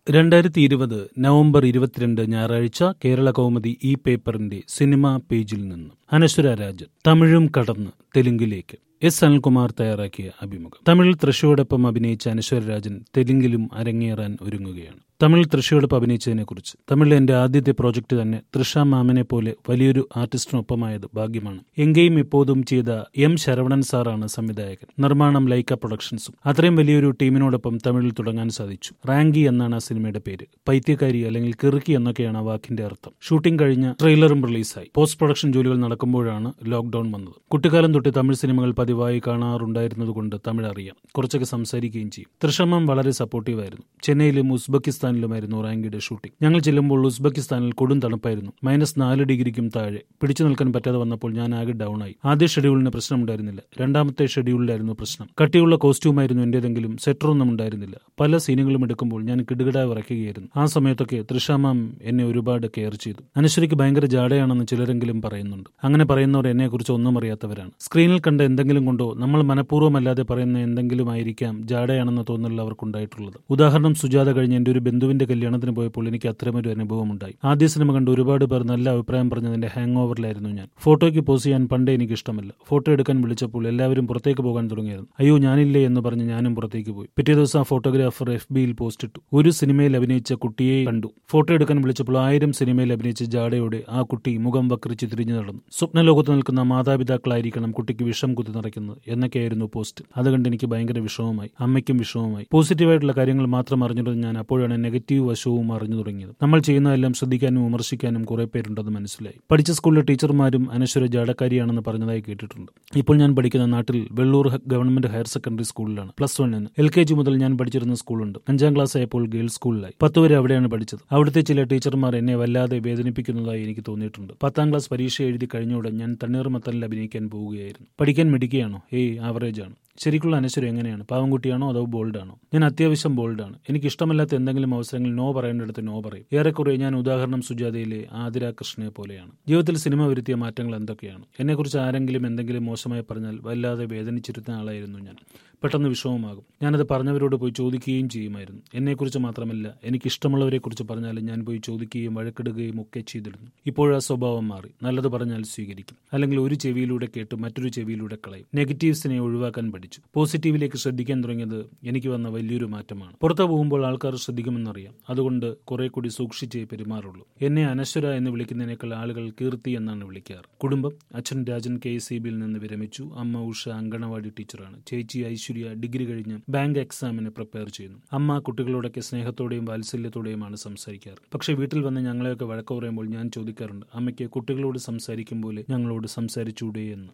രണ്ടായിരത്തി ഇരുപത് നവംബർ ഇരുപത്തിരണ്ട് ഞായറാഴ്ച കേരള കൗമുദി ഈ പേപ്പറിന്റെ സിനിമാ പേജിൽ നിന്നും അനശ്വര രാജൻ തമിഴും കടന്ന് തെലുങ്കിലേക്ക് എസ് അനിൽകുമാർ തയ്യാറാക്കിയ അഭിമുഖം തമിഴിൽ തൃശയോടൊപ്പം അഭിനയിച്ച അനശ്വര രാജൻ തെലുങ്കിലും അരങ്ങേറാൻ ഒരുങ്ങുകയാണ് തമിഴിൽ തൃശയോടൊപ്പം അഭിനയിച്ചതിനെക്കുറിച്ച് തമിഴിലെ എന്റെ ആദ്യത്തെ പ്രോജക്റ്റ് തന്നെ തൃഷ മാമനെ പോലെ വലിയൊരു ആർട്ടിസ്റ്റിനൊപ്പമായത് ഭാഗ്യമാണ് എങ്കെയും ഇപ്പോതും ചെയ്ത എം ശരവണൻ സാറാണ് സംവിധായകൻ നിർമ്മാണം ലൈക്ക പ്രൊഡക്ഷൻസും അത്രയും വലിയൊരു ടീമിനോടൊപ്പം തമിഴിൽ തുടങ്ങാൻ സാധിച്ചു റാങ്കി എന്നാണ് ആ സിനിമയുടെ പേര് പൈത്യക്കാരി അല്ലെങ്കിൽ കിറുക്കി എന്നൊക്കെയാണ് ആ വാക്കിന്റെ അർത്ഥം ഷൂട്ടിംഗ് കഴിഞ്ഞ് ട്രെയിലറും റിലീസായി പോസ്റ്റ് പ്രൊഡക്ഷൻ ജോലികൾ നടക്കുമ്പോഴാണ് ലോക്ഡൌൺ വന്നത് കുട്ടിക്കാലം തൊട്ട് തമിഴ് സിനിമകൾ പതിവായി കാണാറുണ്ടായിരുന്നതുകൊണ്ട് തമിഴ് അറിയാം കുറച്ചൊക്കെ സംസാരിക്കുകയും ചെയ്യും തൃശമ്മം വളരെ സപ്പോർട്ടീവായിരുന്നു ചെന്നൈയിലും ഉസ്ബെക്കിസ്ഥാനിലുമായിരുന്നു റാങ്കിയുടെ ഷൂട്ടിംഗ് ഞങ്ങൾ ചെല്ലുമ്പോൾ ഉസ്ബെക്കിസ്ഥാനിൽ കൊടും തണുപ്പായിരുന്നു മൈനസ് നാല് ഡിഗ്രിക്കും താഴെ പിടിച്ചു നിൽക്കാൻ പറ്റാതെ വന്നപ്പോൾ ഞാൻ ആകെ ഡൗൺ ആയി ആദ്യ ഷെഡ്യൂളിന് പ്രശ്നമുണ്ടായിരുന്നില്ല രണ്ടാമത്തെ ഷെഡ്യൂളിലായിരുന്നു പ്രശ്നം കട്ടിയുള്ള കോസ്റ്റ്യൂമായിരുന്നു എന്റേതെങ്കിലും സെറ്ററൊന്നും ഉണ്ടായിരുന്നില്ല പല സീനുകളും എടുക്കുമ്പോൾ ഞാൻ കിടുകിടാ വിറയ്ക്കുകയായിരുന്നു ആ സമയത്തൊക്കെ തൃഷാമാം എന്നെ ഒരുപാട് കെയർ ചെയ്തു അനശ്വരിക്ക് ഭയങ്കര ജാടയാണെന്ന് ചിലരെങ്കിലും പറയുന്നുണ്ട് അങ്ങനെ പറയുന്നവർ എന്നെക്കുറിച്ച് ഒന്നും അറിയാത്തവരാണ് സ്ക്രീനിൽ കണ്ട എന്തെങ്കിലും കൊണ്ടോ നമ്മൾ മനഃപൂർവ്വമല്ലാതെ പറയുന്ന എന്തെങ്കിലും ആയിരിക്കാം ജാടയാണെന്ന തോന്നൽ അവർക്കുണ്ടായിട്ടുള്ളത് ഉദാഹരണം സുജാത കഴിഞ്ഞ് എന്റെ ഒരു ബന്ധുവിന്റെ കല്യാണത്തിന് പോയപ്പോൾ എനിക്ക് അത്തരമൊരു അനുഭവം ഉണ്ടായി ആദ്യ സിനിമ കണ്ട് ഒരുപാട് പേർ നല്ല അഭിപ്രായം പറഞ്ഞതിന്റെ ഹാങ് ഓവറിലായിരുന്നു ഞാൻ ഫോട്ടോയ്ക്ക് പോസ് ചെയ്യാൻ പണ്ടേ എനിക്ക് ഇഷ്ടമല്ല ഫോട്ടോ എടുക്കാൻ വിളിച്ചപ്പോൾ എല്ലാവരും പുറത്തേക്ക് പോകാൻ തുടങ്ങിയായിരുന്നു അയ്യോ ഞാനില്ലേ എന്ന് പറഞ്ഞ് ഞാനും പുറത്തേക്ക് പോയി പിറ്റേ ദിവസം ആ ഫോട്ടോഗ്രാഫർ എഫ് ബിയിൽ പോസ്റ്റ് ഇട്ടു ഒരു സിനിമയിൽ അഭിനയിച്ച കുട്ടിയെ കണ്ടു ഫോട്ടോ എടുക്കാൻ വിളിച്ചപ്പോൾ ആയിരം സിനിമയിൽ അഭിനയിച്ച ജാടയോടെ ആ കുട്ടി മുഖം വക്രിച്ച് തിരിഞ്ഞു നടന്നു സ്വപ്നലോകത്ത് നിൽക്കുന്ന മാതാപിതാക്കളായിരിക്കണം കുട്ടിക്ക് വിഷം കുത്തി നിറയ്ക്കുന്നത് എന്നൊക്കെയായിരുന്നു പോസ്റ്റ് അത് കണ്ട് എനിക്ക് ഭയങ്കര വിഷമമായി അമ്മയ്ക്കും വിഷമമായി പോസിറ്റീവായിട്ടുള്ള കാര്യങ്ങൾ മാത്രം അറിഞ്ഞിരുന്നത് ഞാൻ അപ്പോഴാണ് നെഗറ്റീവ് വശവും അറിഞ്ഞു തുടങ്ങിയത് നമ്മൾ ചെയ്യുന്നതെല്ലാം ശ്രദ്ധിക്കാനും വിമർശിക്കാനും കുറെ പേരുണ്ടെന്ന് മനസ്സിലായി പഠിച്ച സ്കൂളിലെ ടീച്ചർമാരും അനശ്വര ജാടക്കാരിയാണെന്ന് പറഞ്ഞതായി കേട്ടിട്ടുണ്ട് ഇപ്പോൾ ഞാൻ പഠിക്കുന്ന നാട്ടിൽ വെള്ളൂർ ഗവൺമെന്റ് ഹയർ സെക്കൻഡറി സ്കൂളിലാണ് പ്ലസ് വണ്ണിന് എൽ കെ ജി മുതൽ ഞാൻ പഠിച്ചിരുന്ന സ്കൂളുണ്ട് അഞ്ചാം ക്ലാസ് ആയപ്പോൾ ഗേൾസ് സ്കൂളിലായി പത്ത് വരെ അവിടെയാണ് പഠിച്ചത് അവിടുത്തെ ചില ടീച്ചർമാർ എന്നെ വല്ലാതെ വേദനിപ്പിക്കുന്നതായി എനിക്ക് തോന്നിയിട്ടുണ്ട് പത്താം ക്ലാസ് പരീക്ഷ എഴുതി കഴിഞ്ഞുകൂടെ ഞാൻ തണ്ണീർമത്തനിൽ അഭിനയിക്കാൻ പോവുകയായിരുന്നു പഠിക്കാൻ മിടിക്കുകയാണോ ഏയ് ആവറേജ് ആണ് ശരിക്കുള്ള അനശ്വരം എങ്ങനെയാണ് പാവംകുട്ടിയാണോ അതോ ബോൾഡാണോ ഞാൻ അത്യാവശ്യം ബോൾഡാണ് എനിക്ക് ഇഷ്ടമല്ലാത്ത എന്തെങ്കിലും അവസരങ്ങളിൽ നോ പറയേണ്ടടുത്ത് നോ പറയും ഏറെക്കുറെ ഞാൻ ഉദാഹരണം സുജാതയിലെ ആതിര കൃഷ്ണയെ പോലെയാണ് ജീവിതത്തിൽ സിനിമ വരുത്തിയ മാറ്റങ്ങൾ എന്തൊക്കെയാണ് എന്നെക്കുറിച്ച് ആരെങ്കിലും എന്തെങ്കിലും മോശമായി പറഞ്ഞാൽ വല്ലാതെ വേദനിച്ചിരുന്ന ആളായിരുന്നു ഞാൻ പെട്ടെന്ന് വിഷമമാകും ഞാനത് പറഞ്ഞവരോട് പോയി ചോദിക്കുകയും ചെയ്യുമായിരുന്നു എന്നെക്കുറിച്ച് മാത്രമല്ല എനിക്ക് ഇഷ്ടമുള്ളവരെ കുറിച്ച് പറഞ്ഞാലും ഞാൻ പോയി ചോദിക്കുകയും വഴക്കിടുകയും ഒക്കെ ചെയ്തിരുന്നു ഇപ്പോഴാ സ്വഭാവം മാറി നല്ലത് പറഞ്ഞാൽ സ്വീകരിക്കും അല്ലെങ്കിൽ ഒരു ചെവിയിലൂടെ കേട്ട് മറ്റൊരു ചെവിയിലൂടെ കളയും നെഗറ്റീവ്സിനെ ഒഴിവാക്കാൻ പഠിച്ചു പോസിറ്റീവിലേക്ക് ശ്രദ്ധിക്കാൻ തുടങ്ങിയത് എനിക്ക് വന്ന വലിയൊരു മാറ്റമാണ് പുറത്തു പോകുമ്പോൾ ആൾക്കാർ ശ്രദ്ധിക്കുമെന്നറിയാം അതുകൊണ്ട് കുറെ കൂടി സൂക്ഷിച്ചേ പെരുമാറുള്ളൂ എന്നെ അനശ്വര എന്ന് വിളിക്കുന്നതിനേക്കാൾ ആളുകൾ കീർത്തി എന്നാണ് വിളിക്കാറ് കുടുംബം അച്ഛൻ രാജൻ കെ സി ബിയിൽ നിന്ന് വിരമിച്ചു അമ്മ ഉഷ അങ്കണവാടി ടീച്ചറാണ് ചേച്ചി ഐശ്വര്യ ഡിഗ്രി കഴിഞ്ഞ് ബാങ്ക് എക്സാമിന് പ്രിപ്പയർ ചെയ്യുന്നു അമ്മ കുട്ടികളോടൊക്കെ സ്നേഹത്തോടെയും വാത്സല്യത്തോടെയുമാണ് സംസാരിക്കാറ് പക്ഷേ വീട്ടിൽ വന്ന് ഞങ്ങളെയൊക്കെ വഴക്ക് പറയുമ്പോൾ ഞാൻ ചോദിക്കാറുണ്ട് അമ്മയ്ക്ക് കുട്ടികളോട് സംസാരിക്കും പോലെ ഞങ്ങളോട് സംസാരിച്ചൂടെ എന്ന്